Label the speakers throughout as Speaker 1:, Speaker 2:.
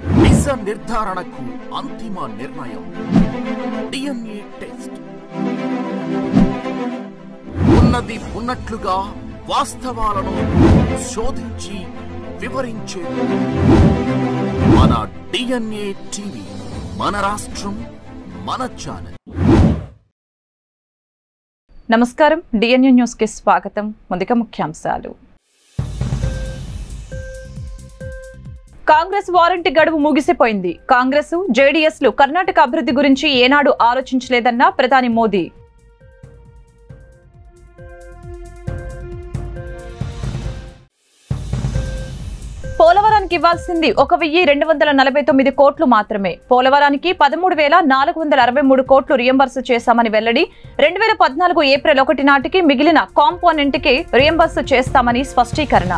Speaker 1: దిశ నిర్ధారణకు అంతిమ నిర్ణయం డిఎన్ఏ టెస్ట్ ఉన్నది ఉన్నట్లుగా వాస్తవాలను శోధించి వివరించే మన డిఎన్ఏ టీవీ మన రాష్ట్రం మన ఛానల్
Speaker 2: నమస్కారం డిఎన్యూ న్యూస్ కి స్వాగతం ముందుగా ముఖ్యాంశాలు కాంగ్రెస్ వారంటీ గడువు ముగిసిపోయింది కాంగ్రెస్ జేడీఎస్ లు కర్ణాటక అభివృద్ధి గురించి ఏనాడు ఆలోచించలేదన్న ప్రధాని మోదీ పోలవరానికి ఇవ్వాల్సింది ఒక వెయ్యి రెండు వందల నలభై తొమ్మిది కోట్లు మాత్రమే పోలవరానికి పదమూడు వేల నాలుగు వందల అరవై మూడు కోట్లు రియంబర్స్ చేశామని వెల్లడి రెండు వేల పద్నాలుగు ఏప్రిల్ ఒకటి నాటికి మిగిలిన కాంపోనెంట్ కి రియంబర్స్ చేస్తామని స్పష్టీకరణ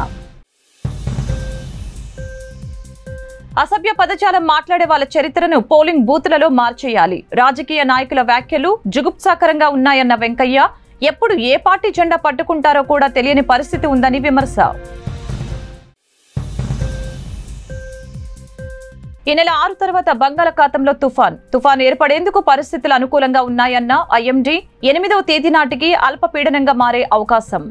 Speaker 2: అసభ్య పదజాలం మాట్లాడే వాళ్ళ చరిత్రను పోలింగ్ బూతులలో మార్చేయాలి రాజకీయ నాయకుల వ్యాఖ్యలు జుగుప్సాకరంగా ఉన్నాయన్న వెంకయ్య ఎప్పుడు ఏ పార్టీ జెండా పట్టుకుంటారో కూడా తెలియని పరిస్థితి ఉందని విమర్శ ఈ నెల ఆరు తర్వాత బంగాళాఖాతంలో తుఫాన్ తుఫాన్ ఏర్పడేందుకు పరిస్థితులు అనుకూలంగా ఉన్నాయన్న ఐఎండీ ఎనిమిదవ తేదీ నాటికి అల్పపీడనంగా మారే అవకాశం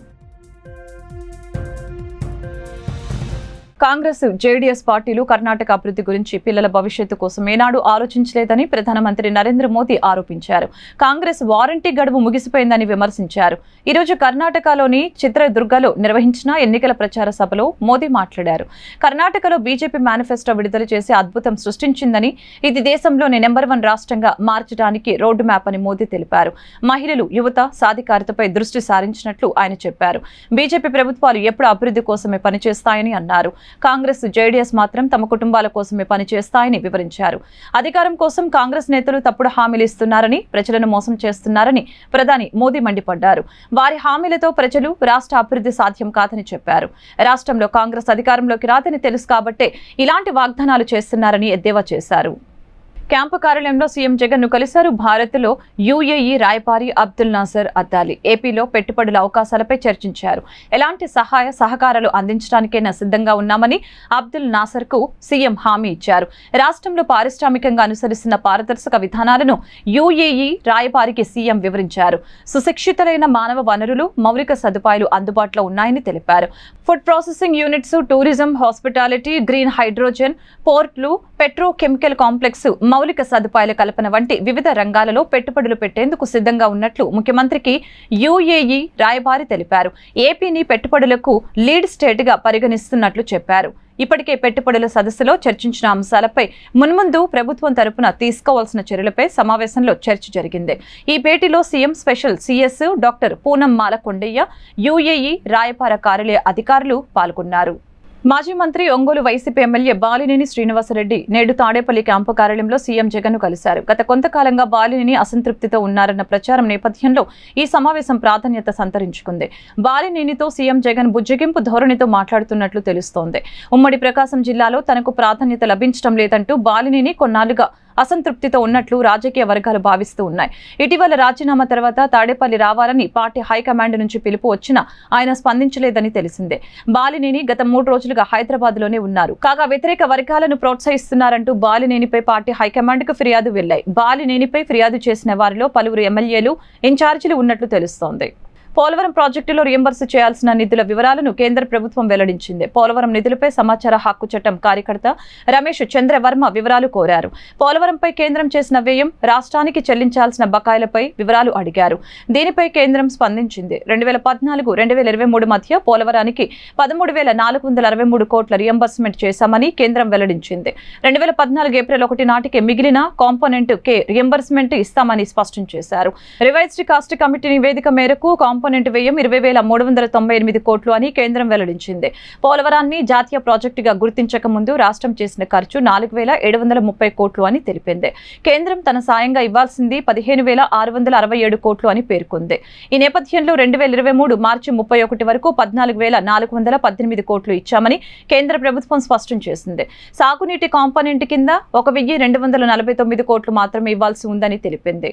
Speaker 2: కాంగ్రెస్ జేడీఎస్ పార్టీలు కర్ణాటక అభివృద్ధి గురించి పిల్లల భవిష్యత్తు కోసం ఏనాడు ఆలోచించలేదని ప్రధానమంత్రి నరేంద్ర మోదీ ఆరోపించారు కాంగ్రెస్ వారంటీ గడువు ముగిసిపోయిందని విమర్శించారు ఈ రోజు కర్ణాటకలోని చిత్రదుర్గలో నిర్వహించిన ఎన్నికల ప్రచార సభలో మోదీ మాట్లాడారు కర్ణాటకలో బీజేపీ మేనిఫెస్టో విడుదల చేసి అద్భుతం సృష్టించిందని ఇది దేశంలోని నెంబర్ వన్ రాష్ట్రంగా మార్చడానికి రోడ్డు మ్యాప్ అని మోదీ తెలిపారు మహిళలు యువత సాధికారతపై దృష్టి సారించినట్లు ఆయన చెప్పారు బీజేపీ ప్రభుత్వాలు ఎప్పుడు అభివృద్ధి కోసమే పనిచేస్తాయని అన్నారు కాంగ్రెస్ జేడీఎస్ మాత్రం తమ కుటుంబాల కోసమే పనిచేస్తాయని వివరించారు అధికారం కోసం కాంగ్రెస్ నేతలు తప్పుడు హామీలు ఇస్తున్నారని ప్రజలను మోసం చేస్తున్నారని ప్రధాని మోదీ మండిపడ్డారు వారి హామీలతో ప్రజలు రాష్ట్ర అభివృద్ధి సాధ్యం కాదని చెప్పారు రాష్ట్రంలో కాంగ్రెస్ అధికారంలోకి రాదని తెలుసు కాబట్టే ఇలాంటి వాగ్దానాలు చేస్తున్నారని ఎద్దేవా చేశారు క్యాంపు కార్యాలయంలో సీఎం జగన్ ను కలిశారు భారత్లో యుఏఈ రాయపారి అబ్దుల్ నాసర్ అద్దాలి ఏపీలో పెట్టుబడుల అవకాశాలపై చర్చించారు ఎలాంటి సహాయ సహకారాలు అందించడానికైనా సిద్ధంగా ఉన్నామని అబ్దుల్ నాసర్ కు సీఎం హామీ ఇచ్చారు రాష్ట్రంలో పారిశ్రామికంగా అనుసరిస్తున్న పారదర్శక విధానాలను యుఏఈ రాయపారికి సీఎం వివరించారు సుశిక్షితులైన మానవ వనరులు మౌలిక సదుపాయాలు అందుబాటులో ఉన్నాయని తెలిపారు food processing units tourism hospitality green hydrogen పోర్ట్లు పెట్రోకెమికల్ కాంప్లెక్స్ మౌలిక సదుపాయాల కల్పన వంటి వివిధ రంగాలలో పెట్టుబడులు పెట్టేందుకు సిద్ధంగా ఉన్నట్లు ముఖ్యమంత్రికి యుఏఈ రాయబారి తెలిపారు ఏపీని పెట్టుబడులకు లీడ్ స్టేట్ గా పరిగణిస్తున్నట్లు చెప్పారు ఇప్పటికే పెట్టుబడుల సదస్సులో చర్చించిన అంశాలపై మున్ముందు ప్రభుత్వం తరపున తీసుకోవాల్సిన చర్యలపై సమావేశంలో చర్చ జరిగింది ఈ భేటీలో CM special CS doctor Poonam Malakondaiah UAE రాయపార కార్యాలయ అధికారులు పాల్గొన్నారు మాజీ మంత్రి ఒంగోలు వైసీపీ ఎమ్మెల్యే బాలినేని శ్రీనివాసరెడ్డి నేడు తాడేపల్లి క్యాంపు కార్యాలయంలో సీఎం జగన్ ను కలిశారు గత కొంతకాలంగా బాలినేని అసంతృప్తితో ఉన్నారన్న ప్రచారం నేపథ్యంలో ఈ సమావేశం ప్రాధాన్యత సంతరించుకుంది బాలినేనితో సీఎం జగన్ బుజ్జగింపు ధోరణితో మాట్లాడుతున్నట్లు తెలుస్తోంది ఉమ్మడి ప్రకాశం జిల్లాలో తనకు ప్రాధాన్యత లభించడం లేదంటూ బాలినేని కొన్నాళ్లుగా అసంతృప్తితో ఉన్నట్లు రాజకీయ వర్గాలు భావిస్తూ ఉన్నాయి ఇటీవల రాజీనామా తర్వాత తాడేపల్లి రావాలని పార్టీ హైకమాండ్ నుంచి పిలుపు వచ్చినా ఆయన స్పందించలేదని తెలిసిందే బాలినేని గత మూడు రోజులుగా హైదరాబాద్ లోనే ఉన్నారు కాగా వ్యతిరేక వర్గాలను ప్రోత్సహిస్తున్నారంటూ బాలినేనిపై పార్టీ హైకమాండ్ కు ఫిర్యాదు వెళ్లాయి బాలినేనిపై ఫిర్యాదు చేసిన వారిలో పలువురు ఎమ్మెల్యేలు ఇన్ఛార్జీలు ఉన్నట్లు తెలుస్తోంది పోలవరం ప్రాజెక్టులో రియంబర్స్ చేయాల్సిన నిధుల వివరాలను కేంద్ర ప్రభుత్వం వెల్లడించింది పోలవరం నిధులపై సమాచార హక్కు చట్టం కార్యకర్త రమేష్ చంద్రవర్మ వివరాలు కోరారు పోలవరంపై కేంద్రం చేసిన వ్యయం రాష్ట్రానికి చెల్లించాల్సిన బకాయిలపై వివరాలు అడిగారు దీనిపై కేంద్రం స్పందించింది రెండు వేల పద్నాలుగు రెండు వేల ఇరవై మూడు మధ్య పోలవరానికి పదమూడు వేల నాలుగు వందల అరవై మూడు కోట్ల రియంబర్స్మెంట్ చేశామని కేంద్రం వెల్లడించింది రెండు వేల పద్నాలుగు ఏప్రిల్ ఒకటి నాటికి మిగిలిన కాంపోనెంట్ కే రియంబర్స్మెంట్ ఇస్తామని స్పష్టం చేశారు రివైజ్డ్ కాస్ట్ కమిటీ నివేదిక మేరకు కాంపోనెంట్ వ్యయం ఇరవై వేల మూడు వందల తొంభై ఎనిమిది కోట్లు అని కేంద్రం వెల్లడించింది పోలవరాన్ని జాతీయ ప్రాజెక్టుగా గుర్తించక ముందు రాష్ట్రం చేసిన ఖర్చు నాలుగు వేల ఏడు వందల ముప్పై కోట్లు అని తెలిపింది కేంద్రం తన సాయంగా ఇవ్వాల్సింది పదిహేను వేల ఆరు వందల అరవై ఏడు కోట్లు అని పేర్కొంది ఈ నేపథ్యంలో రెండు వేల ఇరవై మూడు మార్చి ముప్పై ఒకటి వరకు పద్నాలుగు వేల నాలుగు వందల పద్దెనిమిది కోట్లు ఇచ్చామని కేంద్ర ప్రభుత్వం స్పష్టం చేసింది సాగునీటి కాంపోనెంట్ కింద ఒక వెయ్యి రెండు వందల నలభై తొమ్మిది కోట్లు మాత్రమే ఇవ్వాల్సి ఉందని తెలిపింది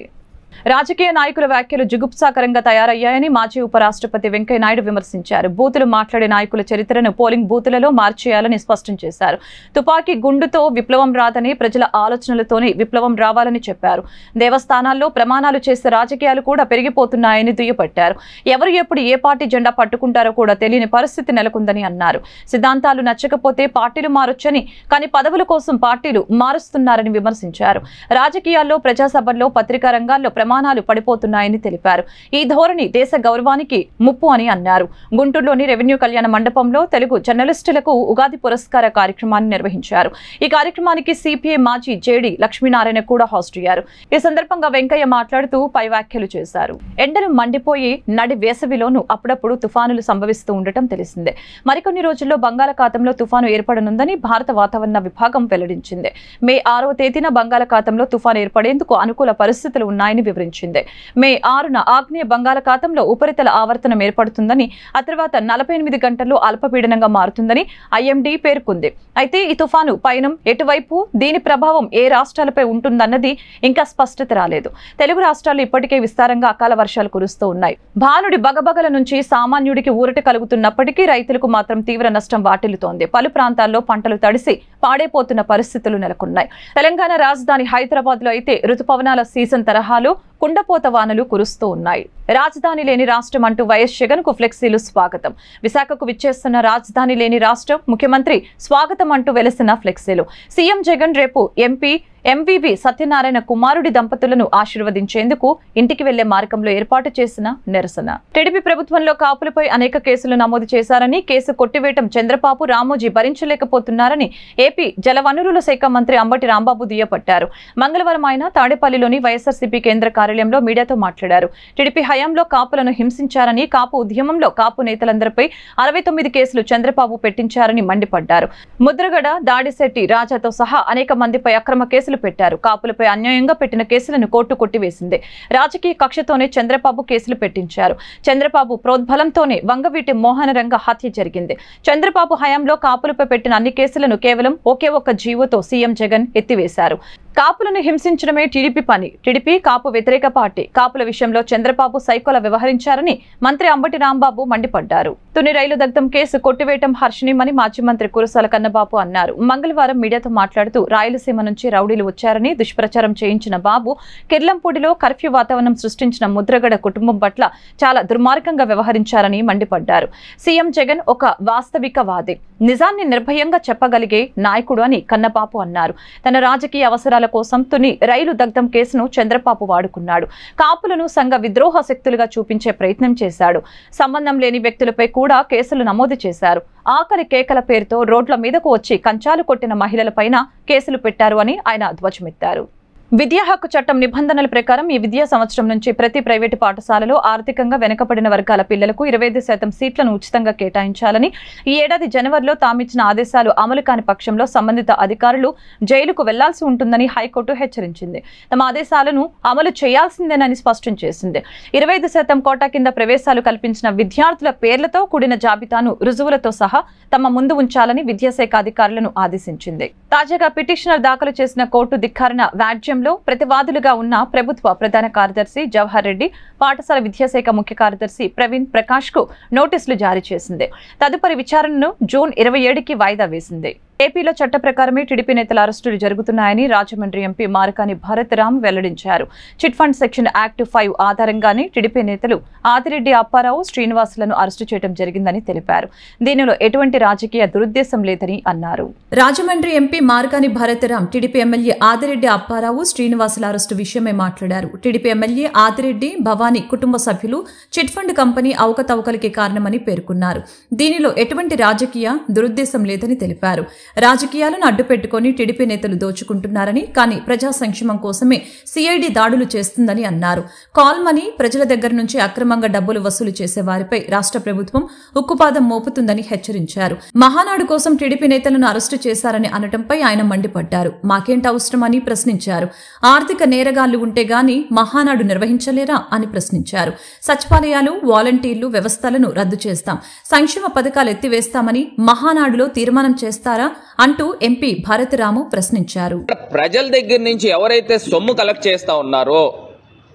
Speaker 2: రాజకీయ నాయకుల వ్యాఖ్యలు జుగుప్సాకరంగా తయారయ్యాయని మాజీ ఉపరాష్ట్రపతి వెంకయ్యనాయుడు విమర్శించారు బూతులు మాట్లాడే నాయకుల చరిత్రను పోలింగ్ బూతులలో మార్చేయాలని స్పష్టం చేశారు తుపాకీ గుండుతో విప్లవం రాదని ప్రజల ఆలోచనలతోనే విప్లవం రావాలని చెప్పారు దేవస్థానాల్లో ప్రమాణాలు చేసే రాజకీయాలు కూడా పెరిగిపోతున్నాయని దుయ్యపట్టారు ఎవరు ఎప్పుడు ఏ పార్టీ జెండా పట్టుకుంటారో కూడా తెలియని పరిస్థితి నెలకొందని అన్నారు సిద్ధాంతాలు నచ్చకపోతే పార్టీలు మారొచ్చని కానీ పదవుల కోసం పార్టీలు మారుస్తున్నారని విమర్శించారు రాజకీయాల్లో ప్రజాసభల్లో పత్రికా రంగాల్లో ప్రమాణాలు పడిపోతున్నాయని తెలిపారు ఈ ధోరణి దేశ గౌరవానికి ముప్పు అని అన్నారు గుంటూరులోని రెవెన్యూ కళ్యాణ మండపంలో తెలుగు జర్నలిస్టులకు ఉగాది పురస్కార కార్యక్రమాన్ని నిర్వహించారు ఈ కార్యక్రమానికి సిపిఐ మాజీ జేడి లక్ష్మీనారాయణ కూడా హాస్ట్ అయ్యారు ఈ సందర్భంగా వెంకయ్య మాట్లాడుతూ పై వ్యాఖ్యలు చేశారు ఎండలు మండిపోయి నడి వేసవిలోనూ అప్పుడప్పుడు తుఫానులు సంభవిస్తూ ఉండటం తెలిసిందే మరికొన్ని రోజుల్లో బంగాళాఖాతంలో తుఫాను ఏర్పడనుందని భారత వాతావరణ విభాగం వెల్లడించింది మే ఆరవ తేదీన బంగాళాఖాతంలో తుఫాను ఏర్పడేందుకు అనుకూల పరిస్థితులు ఉన్నాయని వివరించింది మే ఆరున ఆగ్నేయ బంగాళాఖాతంలో ఉపరితల ఆవర్తనం ఏర్పడుతుందని ఆ తర్వాత నలభై ఎనిమిది గంటల్లో అల్పపీడనంగా మారుతుందని ఐఎండీ పేర్కొంది అయితే ఈ తుఫాను పయనం ఎటువైపు దీని ప్రభావం ఏ రాష్ట్రాలపై ఉంటుందన్నది ఇంకా స్పష్టత రాలేదు తెలుగు రాష్ట్రాల్లో ఇప్పటికే విస్తారంగా అకాల వర్షాలు కురుస్తూ ఉన్నాయి భానుడి బగబగల నుంచి సామాన్యుడికి ఊరట కలుగుతున్నప్పటికీ రైతులకు మాత్రం తీవ్ర నష్టం వాటిల్లుతోంది పలు ప్రాంతాల్లో పంటలు తడిసి పాడైపోతున్న పరిస్థితులు నెలకొన్నాయి తెలంగాణ రాజధాని హైదరాబాద్ లో అయితే రుతుపవనాల సీజన్ తరహాలో కుండపోత వానలు కురుస్తూ ఉన్నాయి రాజధాని లేని రాష్ట్రం అంటూ వైఎస్ జగన్ కు ఫ్లెక్సీలు స్వాగతం విశాఖకు విచ్చేస్తున్న రాజధాని లేని రాష్ట్రం ముఖ్యమంత్రి స్వాగతం అంటూ వెలసిన ఫ్లెక్సీలు సీఎం జగన్ రేపు ఎంపీ ఎంవివి సత్యనారాయణ కుమారుడి దంపతులను ఆశీర్వదించేందుకు ఇంటికి వెళ్లే మార్గంలో ఏర్పాటు చేసిన నిరసన టీడీపీ ప్రభుత్వంలో కాపులపై అనేక కేసులు నమోదు చేశారని కేసు కొట్టివేయటం చంద్రబాబు రామోజీ భరించలేకపోతున్నారని ఏపీ జలవనరుల శాఖ మంత్రి అంబటి రాంబాబు దుయ్యపట్టారు మంగళవారం ఆయన తాడేపల్లిలోని వైఎస్ఆర్సీపీ కేంద్ర కార్యాలయంలో మీడియాతో మాట్లాడారు టీడీపీ హయాంలో కాపులను హింసించారని కాపు ఉద్యమంలో కాపు నేతలందరిపై అరవై తొమ్మిది కేసులు చంద్రబాబు పెట్టించారని మండిపడ్డారు ముద్రగడ దాడిశెట్టి రాజాతో సహా అనేక మందిపై అక్రమ కేసులు పెట్టారు కాపులపై అన్యాయంగా పెట్టిన కేసులను కోర్టు కొట్టివేసింది రాజకీయ కక్షతోనే చంద్రబాబు కేసులు పెట్టించారు చంద్రబాబు ప్రోద్బలంతోనే వంగవీటి మోహన రంగ హత్య జరిగింది చంద్రబాబు హయాంలో కాపులపై పెట్టిన అన్ని కేసులను కేవలం ఒకే ఒక్క జీవోతో సీఎం జగన్ ఎత్తివేశారు కాపులను హింసించడమే టీడీపీ పని టీడీపీ కాపు వ్యతిరేక పార్టీ కాపుల విషయంలో చంద్రబాబు సైకోల వ్యవహరించారని మంత్రి అంబటి రాంబాబు మండిపడ్డారు తుని రైలు దగ్ధం కేసు కొట్టివేయటం హర్షణీయమని మాజీ మంత్రి కురసాల కన్నబాబు అన్నారు మంగళవారం మీడియాతో మాట్లాడుతూ రాయలసీమ నుంచి రౌడీలు వచ్చారని దుష్ప్రచారం చేయించిన బాబు కిర్లంపూడిలో కర్ఫ్యూ వాతావరణం సృష్టించిన ముద్రగడ కుటుంబం పట్ల చాలా దుర్మార్గంగా వ్యవహరించారని మండిపడ్డారు సీఎం జగన్ ఒక వాస్తవికవాది నిజాన్ని నిర్భయంగా చెప్పగలిగే నాయకుడు అని కన్నబాబు అన్నారు తన రాజకీయ అవసరాల కోసం తుని రైలు దగ్ధం కేసును చంద్రబాబు వాడుకున్నాడు కాపులను సంఘ విద్రోహ శక్తులుగా చూపించే ప్రయత్నం చేశాడు సంబంధం లేని వ్యక్తులపై కూడా కేసులు నమోదు చేశారు ఆఖరి కేకల పేరుతో రోడ్ల మీదకు వచ్చి కంచాలు కొట్టిన మహిళలపైన కేసులు పెట్టారు అని ఆయన ధ్వజమెత్తారు విద్యా హక్కు చట్టం నిబంధనల ప్రకారం ఈ విద్యా సంవత్సరం నుంచి ప్రతి ప్రైవేటు పాఠశాలలో ఆర్థికంగా వెనుకబడిన వర్గాల పిల్లలకు ఇరవై ఐదు శాతం సీట్లను ఉచితంగా కేటాయించాలని ఈ ఏడాది జనవరిలో తామిచ్చిన ఆదేశాలు అమలు కాని పక్షంలో సంబంధిత అధికారులు జైలుకు వెళ్లాల్సి ఉంటుందని హైకోర్టు హెచ్చరించింది తమ ఆదేశాలను అమలు చేయాల్సిందేనని స్పష్టం చేసింది ఇరవై ఐదు శాతం కోటా కింద ప్రవేశాలు కల్పించిన విద్యార్థుల పేర్లతో కూడిన జాబితాను రుజువులతో సహా తమ ముందు ఉంచాలని విద్యాశాఖ అధికారులను ఆదేశించింది తాజాగా పిటిషనర్ దాఖలు చేసిన కోర్టు ధిక్కారణ వ్యాజ్యంలో ప్రతివాదులుగా ఉన్న ప్రభుత్వ ప్రధాన కార్యదర్శి జవహర్ రెడ్డి పాఠశాల విద్యాశాఖ ముఖ్య కార్యదర్శి ప్రవీణ్ ప్రకాష్ కు నోటీసులు జారీ చేసింది తదుపరి విచారణను జూన్ ఇరవై ఏడుకి వాయిదా వేసింది ఏపీలో చట్ట ప్రకారమే టీడీపీ నేతల అరెస్టులు జరుగుతున్నాయని రాజమండ్రి ఎంపీ మారకాని భరత్ రామ్ వెల్లడించారు chit fund section act five ఆధారంగానే టీడీపీ నేతలు ఆదిరెడ్డి అప్పారావు శ్రీనివాసులను అరెస్టు చేయడం జరిగిందని తెలిపారు దీనిలో ఎటువంటి రాజకీయ దురుద్దేశం లేదని అన్నారు Rajahmundry MP Margani Bharatram TDP MLA Adireddy Apparao శ్రీనివాసుల అరెస్టు విషయమై మాట్లాడారు టీడీపీ ఎమ్మెల్యే ఆదిరెడ్డి భవానీ కుటుంబ సభ్యులు చిట్ ఫండ్ కంపెనీ అవకతవకలకి కారణమని పేర్కొన్నారు దీనిలో ఎటువంటి రాజకీయ దురుద్దేశం లేదని తెలిపారు రాజకీయాలను అడ్డుపెట్టుకుని టీడీపీ నేతలు దోచుకుంటున్నారని కానీ ప్రజా సంక్షేమం కోసమే సిఐడి దాడులు చేస్తుందని అన్నారు కాల్ మనీ ప్రజల దగ్గర నుంచి అక్రమంగా డబ్బులు వసూలు చేసే వారిపై రాష్ట్ర ప్రభుత్వం ఉక్కుపాదం మోపుతుందని హెచ్చరించారు మహానాడు కోసం టీడీపీ నేతలను అరెస్టు చేశారని అనటంపై ఆయన మండిపడ్డారు మాకేంటి అవసరమని ప్రశ్నించారు ఆర్థిక నేరగాళ్లు ఉంటే గాని మహానాడు నిర్వహించలేరా అని ప్రశ్నించారు సచివాలయాలు వాలంటీర్లు వ్యవస్థలను రద్దు చేస్తాం సంక్షేమ పథకాలు ఎత్తివేస్తామని మహానాడులో తీర్మానం చేస్తారా అంటూ ఎంపీ భారతిరాము ప్రశ్నించారు
Speaker 3: ప్రజల దగ్గర నుంచి ఎవరైతే సొమ్ము కలెక్ట్ చేస్తా ఉన్నారో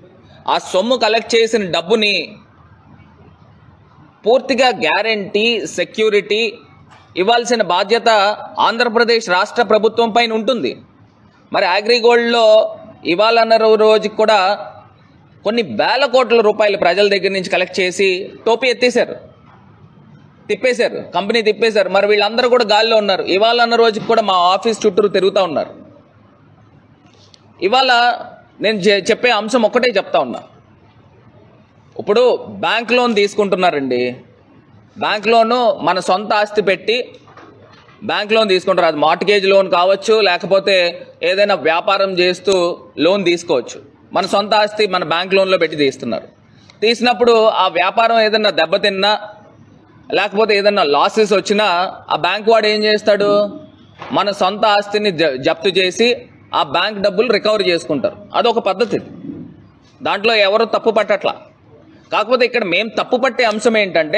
Speaker 3: ఆ సొమ్ము కలెక్ట్ చేసిన డబ్బుని పూర్తిగా గ్యారంటీ సెక్యూరిటీ ఇవ్వాల్సిన బాధ్యత ఆంధ్రప్రదేశ్ రాష్ట్ర ప్రభుత్వం పైన ఉంటుంది మరి అగ్రిగోల్డ్లో ఇవాళన్న రోజుకి కూడా కొన్ని వేల కోట్ల రూపాయలు ప్రజల దగ్గర నుంచి కలెక్ట్ చేసి టోపీ ఎత్తేసారు తిప్పేశారు కంపెనీ తిప్పేశారు మరి వీళ్ళందరూ కూడా గాల్లో ఉన్నారు ఇవాళ అన్న రోజుకి కూడా మా ఆఫీస్ చుట్టూరు తిరుగుతూ ఉన్నారు ఇవాళ నేను చె- చెప్పే అంశం ఒక్కటే చెప్తా ఉన్నా ఇప్పుడు బ్యాంక్ లోన్ తీసుకుంటున్నారండి బ్యాంక్ లోను మన సొంత ఆస్తి పెట్టి బ్యాంక్ లోన్ తీసుకుంటారు అది మార్టిగేజ్ లోన్ కావచ్చు లేకపోతే ఏదైనా వ్యాపారం చేస్తూ లోన్ తీసుకోవచ్చు మన సొంత ఆస్తి మన బ్యాంక్ లోన్లో పెట్టి తీస్తున్నారు తీసినప్పుడు ఆ వ్యాపారం ఏదైనా దెబ్బతిన్నా లేకపోతే ఏదైనా లాసెస్ వచ్చినా ఆ బ్యాంక్ వాడు ఏం చేస్తాడు మన సొంత ఆస్తిని జ- జప్తు చేసి ఆ బ్యాంక్ డబ్బులు రికవర్ చేసుకుంటారు అదొక పద్ధతి దాంట్లో ఎవరు తప్పు పట్టట్లా కాకపోతే ఇక్కడ మేము తప్పు పట్టే అంశం ఏంటంటే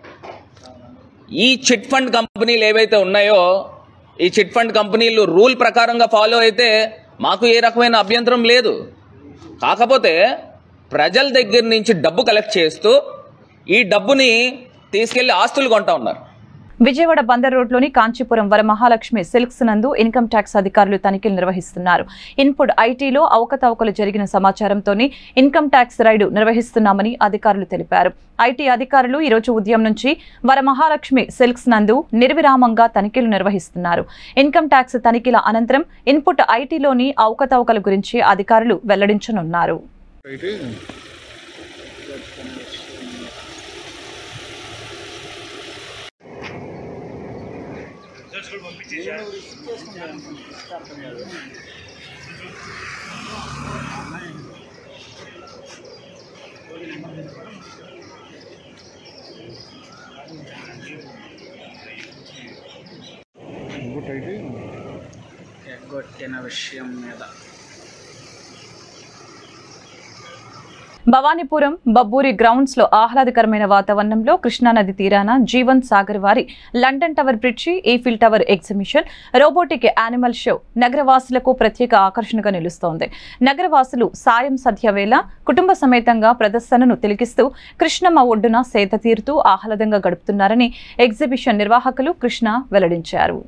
Speaker 3: ఈ చిట్ ఫండ్ కంపెనీలు ఏవైతే ఉన్నాయో ఈ చిట్ ఫండ్ కంపెనీలు రూల్ ప్రకారంగా ఫాలో అయితే మాకు ఏ రకమైన అభ్యంతరం లేదు కాకపోతే ప్రజల దగ్గర నుంచి డబ్బు కలెక్ట్ చేస్తూ ఈ డబ్బుని తీసుకెళ్లి ఆస్తులు కొంటా ఉన్నారు
Speaker 2: విజయవాడ బందర్ రోడ్లోని కాంచీపురం వరమహాలక్ష్మి సిల్క్స్ నందు ఇన్కమ్ ట్యాక్స్ అధికారులు తనిఖీలు నిర్వహిస్తున్నారు ఇన్పుట్ ఐటీలో అవకతవకలు జరిగిన సమాచారంతోనే ఇన్కమ్ ట్యాక్స్ రైడు నిర్వహిస్తున్నామని అధికారులు తెలిపారు ఐటీ అధికారులు ఈ రోజు ఉదయం నుంచి వరమహాలక్ష్మి సిల్క్స్ నందు నిర్విరామంగా తనిఖీలు నిర్వహిస్తున్నారు ఇన్కమ్ ట్యాక్స్ తనిఖీల అనంతరం ఇన్పుట్ ఐటీలోని అవకతవకల గురించి అధికారులు వెల్లడించనున్నారు
Speaker 4: ఎగ్గొట్టిన విషయం మీద
Speaker 2: భవానీపురం బబ్బూరి గ్రౌండ్స్ లో ఆహ్లాదకరమైన వాతావరణంలో కృష్ణానది తీరాన జీవన్ సాగర్ వారి London tower bridge Eiffel tower exhibition robotic animal show నగరవాసులకు ప్రత్యేక ఆకర్షణగా నిలుస్తోంది నగరవాసులు సాయం సధ్య వేళ కుటుంబ సమేతంగా ప్రదర్శనను తిలకిస్తూ కృష్ణమ్మ ఒడ్డున సేద తీరుతూ ఆహ్లాదంగా గడుపుతున్నారని ఎగ్జిబిషన్ నిర్వాహకులు కృష్ణ వెల్లడించారు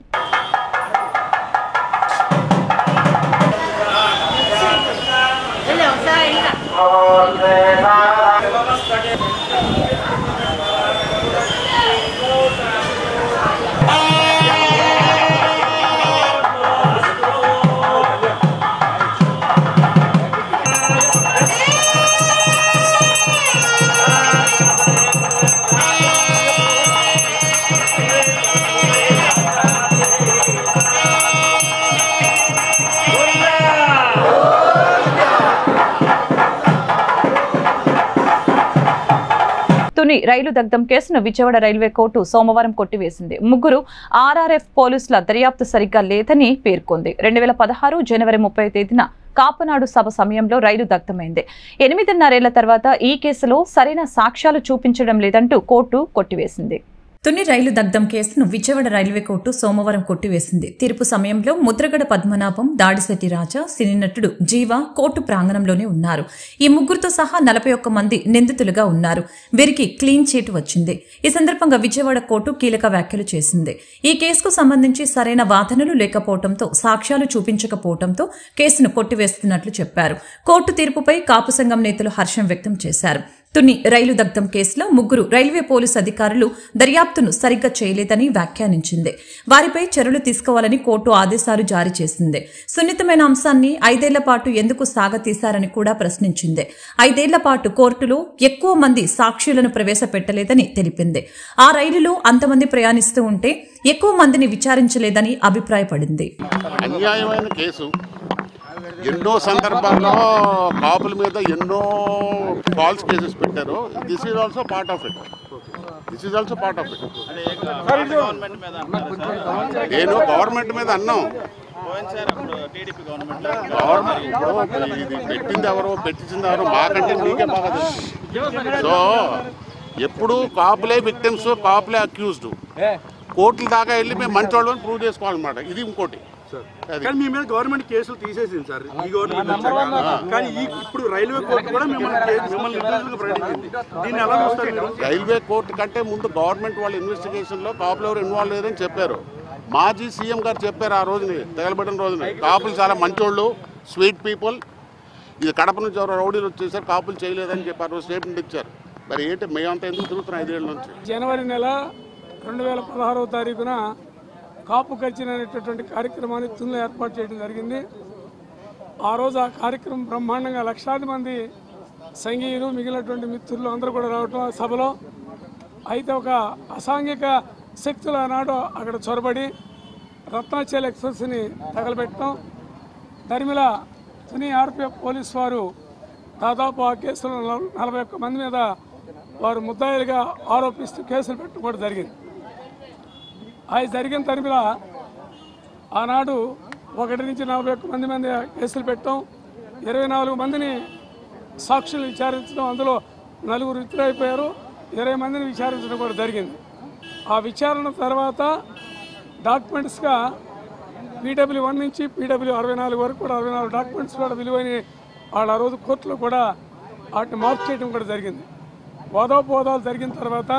Speaker 2: తుని రైలు దగ్ధం కేసును విజయవాడ రైల్వే కోర్టు సోమవారం కొట్టివేసింది ముగ్గురు ఆర్ఆర్ఎఫ్ పోలీసుల దర్యాప్తు సరిగ్గా లేదని పేర్కొంది రెండు వేల పదహారు జనవరి ముప్పై తేదీన కాపనాడు సభ సమయంలో రైలు దగ్ధమైంది ఎనిమిదిన్నరేళ్ల తర్వాత ఈ కేసులో సరైన సాక్ష్యాలు చూపించడం లేదంటూ కోర్టు కొట్టివేసింది తుని రైలు దగ్ధం కేసును విజయవాడ రైల్వే కోర్టు సోమవారం కొట్టివేసింది తీర్పు సమయంలో ముద్రగడ పద్మనాభం దాడిశెట్టి రాజా సినీ నటుడు జీవ కోర్టు ప్రాంగణంలోనే ఉన్నారు ఈ ముగ్గురుతో సహా నలభై ఒక్క మంది నిందితులుగా ఉన్నారు వీరికి క్లీన్ చీట్ వచ్చింది ఈ సందర్భంగా విజయవాడ కోర్టు కీలక వ్యాఖ్యలు చేసింది ఈ కేసుకు సంబంధించి సరైన వాదనలు లేకపోవడంతో సాక్ష్యాలు చూపించకపోవడంతో కేసును కొట్టివేస్తున్నట్లు చెప్పారు కోర్టు తీర్పుపై కాపు సంఘం నేతలు హర్షం వ్యక్తం చేశారు తుని రైలు దగ్ధం కేసులో ముగ్గురు రైల్వే పోలీసు అధికారులు దర్యాప్తును సరిగ్గా చేయలేదని వ్యాఖ్యానించింది వారిపై చర్యలు తీసుకోవాలని కోర్టు ఆదేశాలు జారీ చేసింది సున్నితమైన అంశాన్ని ఐదేళ్ల పాటు ఎందుకు సాగతీశారని కూడా ప్రశ్నించింది ఐదేళ్ల పాటు కోర్టులో ఎక్కువ మంది సాక్షులను ప్రవేశపెట్టలేదని తెలిపింది ఆ రైలులో అంతమంది ప్రయాణిస్తూ ఉంటే ఎక్కువ మందిని విచారించలేదని అభిప్రాయపడింది
Speaker 5: అన్యాయమైన కేసు ఎన్నో సందర్భాల్లో కాపుల మీద ఎన్నో ఫాల్స్ కేసెస్ పెట్టారు this is also part of it this is also part of it
Speaker 4: government మీద అంటారు సార్
Speaker 5: నేను గవర్నమెంట్ మీద అన్నాం
Speaker 4: పోయింది సార్ అప్పుడు టీడీపీ గవర్నమెంట్
Speaker 5: గవర్నమెంట్ ఇప్పుడు ఇది పెట్టింది ఎవరు పెట్టించింది ఎవరు మాకంటే మీకే బాగా తెలుసు సో ఎప్పుడు కాపులే విక్టిమ్స్ కాపులే అక్యూజ్డ్ కోర్టుల దాకా వెళ్ళి మేము మంచి వాళ్ళని ప్రూవ్ చేసుకోవాలన్నమాట ఇది ఇంకోటి అది.
Speaker 6: కానీ మీ మీద గవర్నమెంట్ కేసులు తీసేసింది సార్ ఈ గవర్నమెంట్ వచ్చాక. కానీ ఈ ఇప్పుడు రైల్వే కోర్టు కూడా మిమ్మల్ని కే- మిమ్మల్ని నిర్దోషులుగా ప్రకటించింది దీన్ని ఎలా చూస్తారు మీరు?
Speaker 5: రైల్వే కోర్టు కంటే ముందు గవర్నమెంట్ వాళ్ళ ఇన్వెస్టిగేషన్లో కాపులు ఎవరు ఇన్వాల్వ్ లేదని చెప్పారు మాజీ సీఎం గారు చెప్పారు ఆ రోజుని తగలబడిన రోజుని కాపులు చాలా మంచోళ్ళు స్వీట్ పీపుల్ ఇది కడప నుంచి ఎవరో రౌడీలు వచ్చేసారు కాపులు చేయలేదని చెప్పారు స్టేట్మెంట్ ఇచ్చారు మరి ఏంటి మేమంతా ఎందుకు తిరుగుతున్నాం ఐదేళ్ళ నుంచి
Speaker 7: జనవరి నెల రెండు వేల పదహారవ తారీఖున కాపు కచ్చిన అనేటటువంటి కార్యక్రమాన్ని తుల్లో ఏర్పాటు చేయడం జరిగింది ఆ రోజు ఆ కార్యక్రమం బ్రహ్మాండంగా లక్షాది మంది సంఘీయులు మిగిలినటువంటి మిత్రులు అందరూ కూడా రావటం ఆ సభలో అయితే ఒక అసాంఘిక శక్తులు ఆనాడు అక్కడ చొరబడి రత్నాచల్ ఎక్స్ప్రెస్ని తగలబెట్టడం దరిమిల తుని ఆర్పిఎఫ్ పోలీస్ వారు దాదాపు ఆ కేసులో నల- నలభై ఒక్క మంది మీద వారు ముద్దాయిలుగా ఆరోపిస్తూ కేసులు పెట్టడం కూడా జరిగింది అవి జరిగిన తరిమిల ఆనాడు ఒకటి నుంచి నలభై ఒక్క మంది మంది కేసులు పెట్టడం ఇరవై నాలుగు మందిని సాక్షులు విచారించడం అందులో నలుగురు విత్తులైపోయారు ఇరవై మందిని విచారించడం కూడా జరిగింది ఆ విచారణ తర్వాత డాక్యుమెంట్స్గా పీడబ్ల్యూ వన్ నుంచి పీడబ్ల్యూ అరవై నాలుగు వరకు కూడా అరవై నాలుగు డాక్యుమెంట్స్ కూడా విలువైన వాళ్ళు ఆ రోజు కోర్టులో కూడా వాటిని మార్క్ చేయడం కూడా జరిగింది వాదోపవాదాలు జరిగిన తర్వాత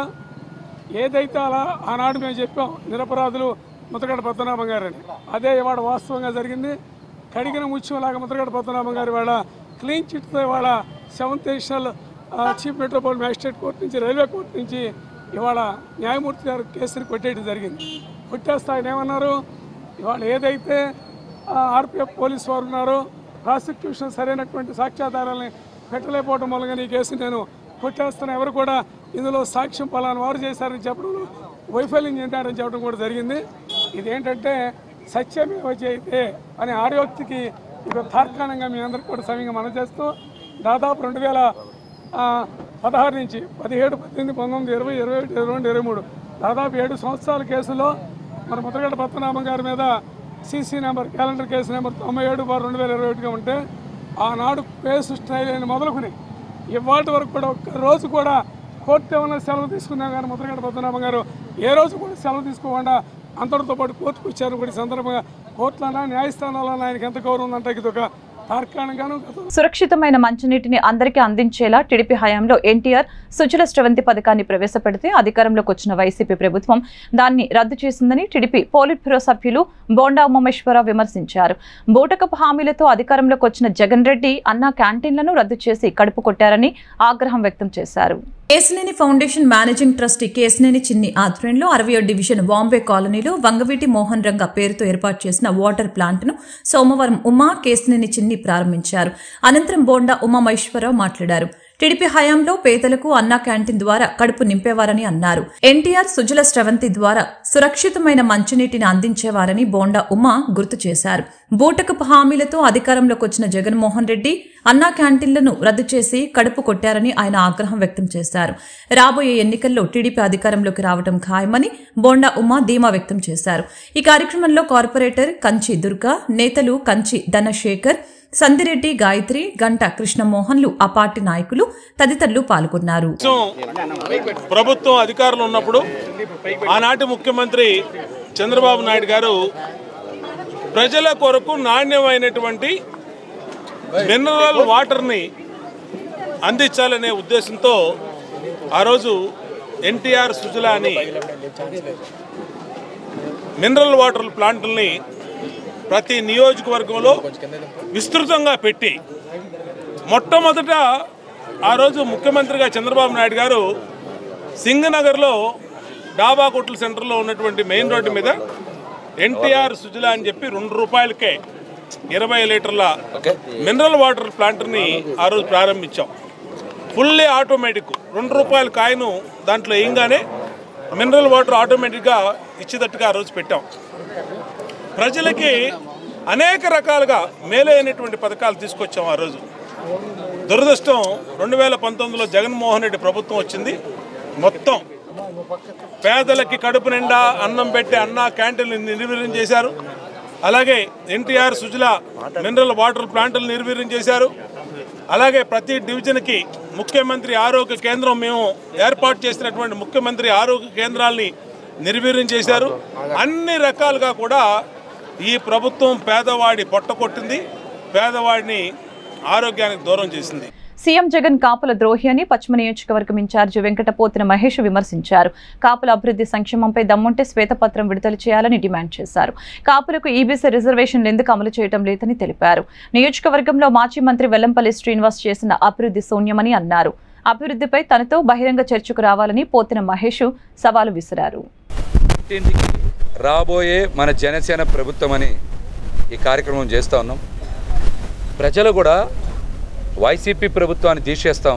Speaker 7: ఏదైతే అలా ఆనాడు మేము చెప్పాం నిరపరాధులు ముతగడ పద్మనాభం గారని అదే ఇవాళ వాస్తవంగా జరిగింది కడిగిన ముత్యంలాగా ముతగడ పద్మనాభం గారు ఇవాళ క్లీన్ చిట్తో ఇవాళ seventh additional chief metropolitan magistrate court నుంచి రైల్వే కోర్టు నుంచి ఇవాళ న్యాయమూర్తి గారు కేసుని కొట్టేయడం జరిగింది కొట్టేస్తే ఆయన ఏమన్నారు ఇవాళ ఏదైతే ఆర్పిఎఫ్ పోలీసు వారు ఉన్నారో ప్రాసిక్యూషన్ సరైనటువంటి సాక్ష్యాధారాలని పెట్టలేకపోవడం మూలంగా ఈ కేసు నేను కొట్టేస్తున్న ఎవరు కూడా ఇందులో సాక్ష్యం పలానా వారు చేశారని చెప్పడంలో వైఫల్యం చెందారని చెప్పడం కూడా జరిగింది ఇదేంటంటే సత్యమేవ జయతే అనే ఆర్యోక్తికి ఒక తార్కాణంగా మీ అందరికీ కూడా సమయంగా మనం చేస్తూ దాదాపు రెండు వేల ఆ, పదహారు నుంచి పదిహేడు పద్దెనిమిది పంతొమ్మిది ఇరవై ఇరవై ఒకటి ఇరవై రెండు ఇరవై మూడు దాదాపు ఏడు సంవత్సరాల కేసులో మన ముద్రగడ్డ పద్మనాభం గారి మీద CC number calendar case number తొంభై ఏడు బార్ రెండు వేల ఇరవై ఒకటిగా ఉంటే ఆనాడు కేసు స్టైల్ అయిన మొదలుకుని ఇవాటి వరకు కూడా ఒక్క రోజు కూడా కోర్టు ఏమైనా సెలవు తీసుకున్నాం కానీ ముద్రగడ్డ పద్మనాభం గారు ఏ రోజు కూడా సెలవు తీసుకోకుండా అందరితో పాటు కోర్టుకు వచ్చారు కూడా ఈ సందర్భంగా కోర్టులన్నా న్యాయస్థానాలన్నా ఆయనకి ఎంత గౌరవం ఉందంటే ఇది ఒక తార్కాణంగాను గత
Speaker 2: సురక్షితమైన మంచినీటిని అందరికీ అందించేలా టీడీపీ హయాంలో ఎన్టీఆర్ సుజల స్రవంతి పథకాన్ని ప్రవేశపెడితే అధికారంలోకి వచ్చిన వైసీపీ ప్రభుత్వం దాన్ని రద్దు చేసిందని టీడీపీ పోలిట్ బ్యూరో సభ్యులు బోండా ఉమామేశ్వరరావు విమర్శించారు బూటకపు హామీలతో అధికారంలోకి వచ్చిన జగన్ రెడ్డి అన్న క్యాంటీన్లను రద్దు చేసి కడుపు కొట్టారని ఆగ్రహం వ్యక్తం చేశారు
Speaker 8: Kesineni foundation managing trustee Kesineni Chinni ఆధ్వర్యంలో అరవయో డివిజన్ బాంబే కాలనీలో వంగవీటి మోహన్ రంగ పేరుతో ఏర్పాటు చేసిన వాటర్ ప్లాంట్ను సోమవారం ఉమా కేసినేని చిన్ని ప్రారంభించారు అనంతరం బోండా ఉమామహేశ్వరరావు మాట్లాడారు టీడీపీ హయాంలో పేదలకు అన్నా క్యాంటీన్ ద్వారా కడుపు నింపేవారని అన్నారు ఎన్టీఆర్ సుజల స్రవంతి ద్వారా సురక్షితమైన మంచినీటిని అందించేవారని బోండా ఉమా గుర్తు చేశారు బూటకపు హామీలతో అధికారంలోకి వచ్చిన జగన్మోహన్ రెడ్డి అన్నా క్యాంటీన్లను రద్దు చేసి కడుపు కొట్టారని ఆయన ఆగ్రహం వ్యక్తం చేశారు రాబోయే ఎన్నికల్లో టీడీపీ అధికారంలోకి రావడం ఖాయమని బోండా ఉమా ధీమా వ్యక్తం చేశారు ఈ కార్యక్రమంలో కార్పొరేటర్ కంచి దుర్గా నేతలు కంచి ధనశేఖర్ సందిరెడ్డి గాయత్రి గంట కృష్ణమోహన్లు ఆ పార్టీ నాయకులు తదితరులు పాల్గొన్నారు
Speaker 9: దేశం ప్రభుత్వం అధికారంలో ఉన్నప్పుడు ఆనాటి ముఖ్యమంత్రి చంద్రబాబు నాయుడు గారు ప్రజల కొరకు నాణ్యమైనటువంటి మినరల్ వాటర్ని అందించాలనే ఉద్దేశంతో ఆ రోజు ఎన్టీఆర్ సుజల అని మినరల్ వాటర్ ప్లాంట్లని ప్రతి నియోజకవర్గంలో విస్తృతంగా పెట్టి మొట్టమొదట ఆ రోజు ముఖ్యమంత్రిగా చంద్రబాబు నాయుడు గారు సింగనగర్లో డాబా కొట్ల సెంటర్లో ఉన్నటువంటి మెయిన్ రోడ్డు మీద ఎన్టీఆర్ సుజల అని చెప్పి రెండు రూపాయలకే ఇరవై లీటర్ల మినరల్ వాటర్ ప్లాంట్ని ఆ రోజు ప్రారంభించాం ఫుల్లీ ఆటోమేటిక్ రెండు రూపాయల కాయను దాంట్లో వేయంగానే మినరల్ వాటర్ ఆటోమేటిక్గా ఇచ్చేటట్టుగా ఆ రోజు పెట్టాం ప్రజలకి అనేక రకాలుగా మేలైనటువంటి పథకాలు తీసుకొచ్చాం ఆ రోజు దురదృష్టం రెండు వేల పంతొమ్మిదిలో జగన్మోహన్ రెడ్డి ప్రభుత్వం వచ్చింది మొత్తం పేదలకి కడుపు నిండా అన్నం పెట్టి అన్న క్యాంటీన్లు నిర్వీర్యం చేశారు అలాగే ఎన్టీఆర్ సుజల మినరల్ వాటర్ ప్లాంట్లు నిర్వీర్యం చేశారు అలాగే ప్రతి డివిజన్కి ముఖ్యమంత్రి ఆరోగ్య కేంద్రం మేము ఏర్పాటు చేసినటువంటి ముఖ్యమంత్రి ఆరోగ్య కేంద్రాల్ని నిర్వీర్యం చేశారు అన్ని రకాలుగా కూడా ఈ ప్రభుత్వం పేదవాడి పొట్ట కొట్టింది పేదవాడిని ఆరోగ్యానికి దూరం చేసింది
Speaker 2: సీఎం జగన్ కాపుల ద్రోహి అని పశ్చిమ నియోజకవర్గం ఇన్ఛార్జి వెంకటపోతిన మహేష్ విమర్శించారు కాపుల అభివృద్ధి సంక్షేమంపై దమ్ముంటే శ్వేతపత్రం విడుదల చేయాలని డిమాండ్ చేశారు కాపులకు ఈబీసీ రిజర్వేషన్లు ఎందుకు అమలు చేయడం లేదని తెలిపారు నియోజకవర్గంలో మాజీ మంత్రి వెల్లంపల్లి శ్రీనివాస్ చేసిన అభివృద్ధి శూన్యమని అన్నారు అభివృద్ధిపై తనతో బహిరంగ చర్చకు రావాలని పోతిన మహేష్ సవాలు విసిరారు
Speaker 10: ఇంటింటికి రాబోయే మన జనసేన ప్రభుత్వం అని ఈ కార్యక్రమం చేస్తూ ఉన్నాం ప్రజలు కూడా వైసీపీ ప్రభుత్వాన్ని తీసేస్తాం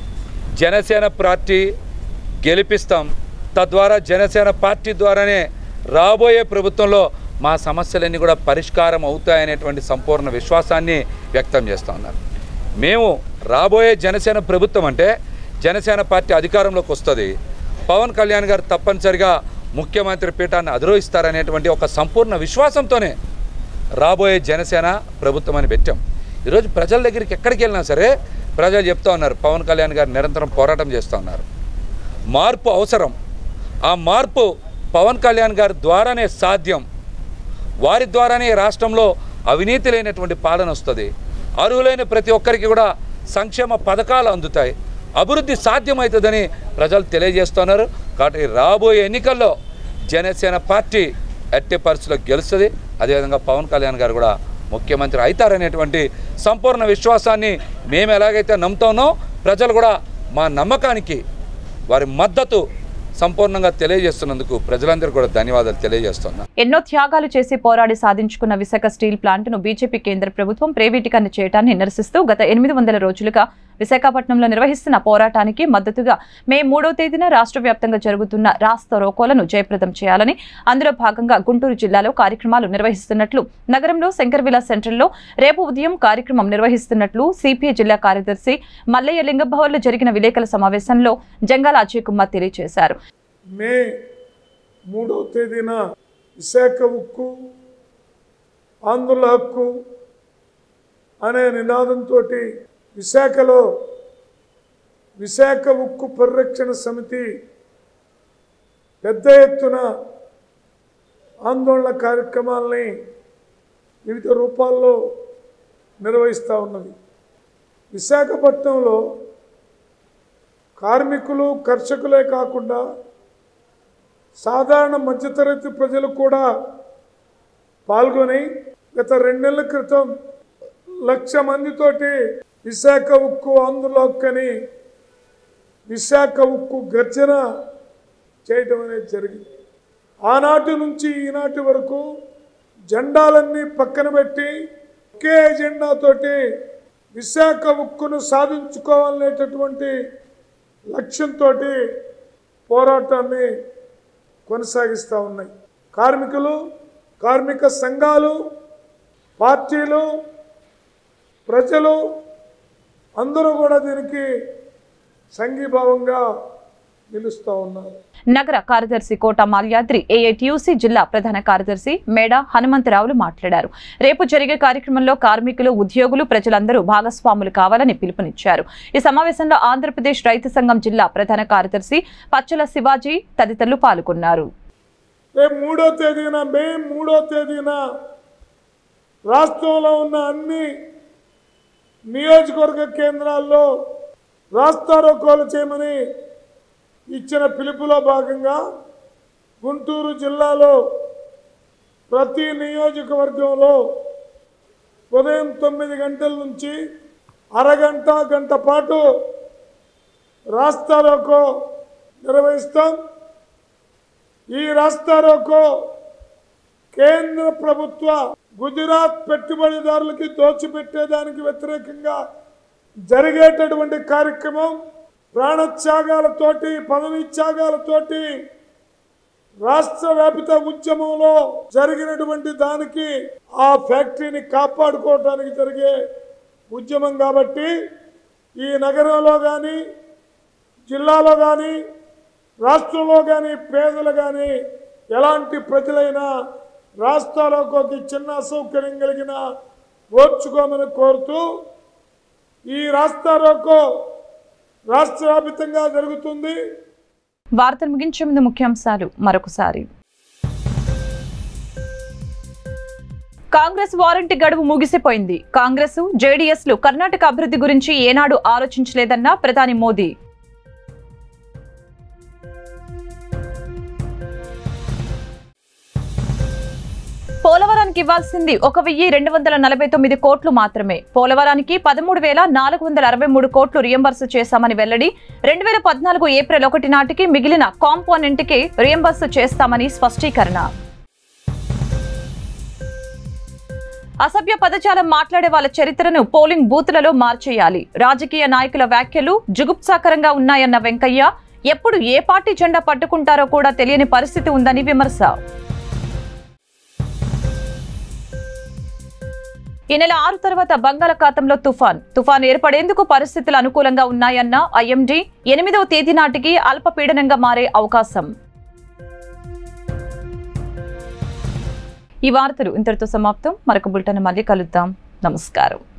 Speaker 10: జనసేన పార్టీ గెలిపిస్తాం తద్వారా జనసేన పార్టీ ద్వారానే రాబోయే ప్రభుత్వంలో మా సమస్యలన్నీ కూడా పరిష్కారం అవుతాయనేటువంటి సంపూర్ణ విశ్వాసాన్ని వ్యక్తం చేస్తూ ఉన్నారు మేము రాబోయే జనసేన ప్రభుత్వం అంటే జనసేన పార్టీ అధికారంలోకి వస్తుంది పవన్ కళ్యాణ్ గారు తప్పనిసరిగా ముఖ్యమంత్రి పీఠాన్ని అధిరోహిస్తారనేటువంటి ఒక సంపూర్ణ విశ్వాసంతోనే రాబోయే జనసేన ప్రభుత్వం అని పెట్టాం ఈరోజు ప్రజల దగ్గరికి ఎక్కడికి వెళ్ళినా సరే ప్రజలు చెప్తా ఉన్నారు పవన్ కళ్యాణ్ గారు నిరంతరం పోరాటం చేస్తూ ఉన్నారు మార్పు అవసరం ఆ మార్పు పవన్ కళ్యాణ్ గారి ద్వారానే సాధ్యం వారి ద్వారానే ఈ రాష్ట్రంలో అవినీతి లేనటువంటి పాలన వస్తుంది అర్హులైన ప్రతి ఒక్కరికి కూడా సంక్షేమ పథకాలు అందుతాయి అభివృద్ధి సాధ్యమవుతుందని ప్రజలు తెలియజేస్తున్నారు కాబట్టి రాబోయే ఎన్నికల్లో జనసేన పార్టీ ఎట్టి పరిస్థితుల్లో గెలుస్తుంది అదేవిధంగా పవన్ కళ్యాణ్ గారు కూడా ముఖ్యమంత్రి అవుతారనేటువంటి సంపూర్ణ విశ్వాసాన్ని మేము ఎలాగైతే నమ్ముతామో ప్రజలు కూడా మా నమ్మకానికి వారి మద్దతు సంపూర్ణంగా తెలియజేస్తున్నందుకు ప్రజలందరూ కూడా ధన్యవాదాలు తెలియజేస్తున్నాను
Speaker 2: ఎన్నో త్యాగాలు చేసి పోరాడి సాధించుకున్న విశాఖ స్టీల్ ప్లాంట్ను బీజేపీ కేంద్ర ప్రభుత్వం ప్రైవేటీకరణ చేయడాన్ని నిరసిస్తూ గత ఎనిమిది వందల రోజులుగా విశాఖపట్నంలో నిర్వహిస్తున్న పోరాటానికి మద్దతుగా మే మూడో తేదీన రాష్ట్ర వ్యాప్తంగా జరుగుతున్న రాస్తా రోకోలను జయప్రదం చేయాలని అందులో భాగంగా గుంటూరు జిల్లాలో కార్యక్రమాలు నిర్వహిస్తున్నట్లు నగరంలో శంకర్విలా సెంటర్లో రేపు ఉదయం కార్యక్రమం నిర్వహిస్తున్నట్లు సిపిఐ జిల్లా కార్యదర్శి మల్లయ్య లింగభవన్లో జరిగిన విలేకరుల సమావేశంలో జంగాల అజయ్ కుమార్ తెలియజేశారు
Speaker 7: మే మూడో తేదీన విశాఖ ఉక్కు ఆంధ్రుల హక్కు అనే నినాదంతో విశాఖలో విశాఖ ఉక్కు పరిరక్షణ సమితి పెద్ద ఎత్తున ఆందోళన కార్యక్రమాలని వివిధ రూపాల్లో నిర్వహిస్తూ ఉన్నది విశాఖపట్నంలో కార్మికులు కర్షకులే కాకుండా సాధారణ మధ్యతరగతి ప్రజలు కూడా పాల్గొని గత రెండు నెలల క్రితం లక్ష మందితోటి విశాఖ ఉక్కు ఆంధ్రలోక్కని విశాఖ ఉక్కు గర్జన చేయటం అనేది జరిగింది ఆనాటి నుంచి ఈనాటి వరకు జెండాలన్నీ పక్కన పెట్టి ఒకే ఎజెండాతోటి విశాఖ ఉక్కును సాధించుకోవాలనేటటువంటి లక్ష్యంతో పోరాటాన్ని కొనసాగిస్తూ ఉన్నాయి కార్మికులు కార్మిక సంఘాలు పార్టీలు ప్రజలు అందరూ కూడా దీనికి సంఘీభావంగా నిలుస్తూ ఉన్నారు
Speaker 2: నగర కార్యదర్శి కోట మాల్యాద్రి ఏఐటియుసి జిల్లా ప్రధాన కార్యదర్శి మేడ హనుమంతరావులు మాట్లాడారు రేపు జరిగే కార్యక్రమంలో కార్మికులు ఉద్యోగులు ప్రజలందరూ భాగస్వాములు కావాలని పిలుపునిచ్చారు ఈ సమావేశంలో ఆంధ్రప్రదేశ్ రైతు సంఘం జిల్లా ప్రధాన కార్యదర్శి పచ్చల శివాజీ తదితరులు పాల్గొన్నారు
Speaker 7: రేపు మూడో తేదీన మే మూడో తేదీన రాష్ట్రంలో ఉన్న అన్ని నియోజకవర్గ కేంద్రాల్లో రాస్తారోకోలు చేయమని ఇచ్చిన పిలుపులో భాగంగా గుంటూరు జిల్లాలో ప్రతి నియోజకవర్గంలో ఉదయం తొమ్మిది గంటల నుంచి అరగంట గంట పాటు రాస్తారోకో నిర్వహిస్తాం ఈ రాస్తారోకో కేంద్ర ప్రభుత్వ గుజరాత్ పెట్టుబడిదారులకి దోచిపెట్టేదానికి వ్యతిరేకంగా జరిగేటటువంటి కార్యక్రమం ప్రాణత్యాగాలతోటి పదవి త్యాగాలతోటి రాష్ట్ర వ్యాపిత ఉద్యమంలో జరిగినటువంటి దానికి ఆ ఫ్యాక్టరీని కాపాడుకోవడానికి జరిగే ఉద్యమం కాబట్టి ఈ నగరంలో కానీ జిల్లాలో కానీ రాష్ట్రంలో కానీ పేదలు కానీ ఎలాంటి ప్రజలైనా రాష్ట్రాలకి చిన్న అసౌకర్యం కలిగిన ఓర్చుకోమని కోరుతూ ఈ రాస్తారోకో రాష్ట్ర వ్యాపితంగా జరుగుతుంది
Speaker 2: వార్తలు ముగించే ముందు ముఖ్యాంశాలు మరొకసారి కాంగ్రెస్ వారంటీ గడువు ముగిసిపోయింది కాంగ్రెస్ జేడీఎస్ లు కర్ణాటక అభివృద్ధి గురించి ఏనాడు ఆలోచించలేదన్న ప్రధాని మోదీ పోలవరానికి ఇవ్వాల్సింది ఒక వెయ్యి రెండు వందల నలభై తొమ్మిది కోట్లు మాత్రమే పోలవరానికి పదమూడు వేల నాలుగు వందల అరవై మూడు కోట్లు రియంబర్స్ చేశామని వెల్లడి రెండు వేల పద్నాలుగు ఏప్రిల్ ఒకటి నాటికి మిగిలిన కాంపోనెంట్ కి రియంబర్స్ చేస్తామని స్పష్టీకరణ అసభ్య పదజాలం మాట్లాడే వాళ్ళ చరిత్రను పోలింగ్ బూత్లలో మార్చేయాలి రాజకీయ నాయకుల వ్యాఖ్యలు జుగుప్సాకరంగా ఉన్నాయన్న వెంకయ్య ఎప్పుడు ఏ పార్టీ జెండా పట్టుకుంటారో కూడా తెలియని పరిస్థితి ఉందని విమర్శ ఈ నెల ఆరు తర్వాత బంగాళాఖాతంలో తుఫాన్ తుఫాన్ ఏర్పడేందుకు పరిస్థితులు అనుకూలంగా ఉన్నాయన్న ఐఎండీ ఎనిమిదవ తేదీ నాటికి అల్పపీడనంగా మారే అవకాశం ఈ వార్తలు ఇంతటితో సమాప్తం మరొక బులెటిన్ మళ్ళీ కలుద్దాం నమస్కారం